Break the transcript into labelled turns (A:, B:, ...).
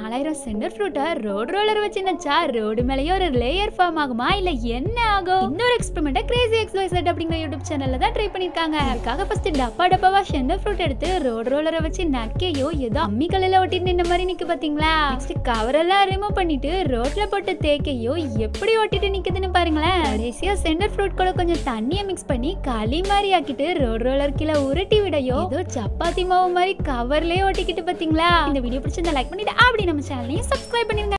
A: நாலாயிரம் centre ஃப்ரூட்டை road roller வச்சு நச்சா road மேலேயே ஒரு லேயர் ஃபார்ம் ஆகுமா இல்ல என்ன ஆகும் இன்னொரு எக்ஸ்பெரிமெண்ட்டை கிரேசி எக்ஸ்வைசட் அப்படிங்கிற யூடியூப் சேனல்ல தான் ட்ரை பண்ணிருக்காங்க அதுக்காக ஃபர்ஸ்ட் டப்பா டப்பாவா சென்டர் ஃப்ரூட் எடுத்து ரோட் ரோலரை வச்சு நக்கையோ ஏதோ அம்மி கல்லில் ஒட்டிட்டு நின்ன மாதிரி நிக்கு பாத்தீங்களா நெக்ஸ்ட் கவரெல்லாம் ரிமூவ் பண்ணிட்டு ரோட்ல போட்டு தேக்கையோ எப்படி ஒட்டிட்டு நிக்குதுன்னு பாருங்களேன் கடைசியா சென்டர் ஃப்ரூட் கூட கொஞ்சம் தண்ணியை மிக்ஸ் பண்ணி களி மாதிரி ஆக்கிட்டு ரோட் ரோலர் கீழே உருட்டி விடையோ ஏதோ சப்பாத்தி மாவு மாதிரி கவர்லயே ஒட்டிக்கிட்டு பாத்தீங்களா இந்த வீடியோ பிடிச்சிருந்தா லைக் பண்ணிட்டு அப்படி நம்ம சேனலையும் சப்ஸ்கிரைப் பண்ணிருங்க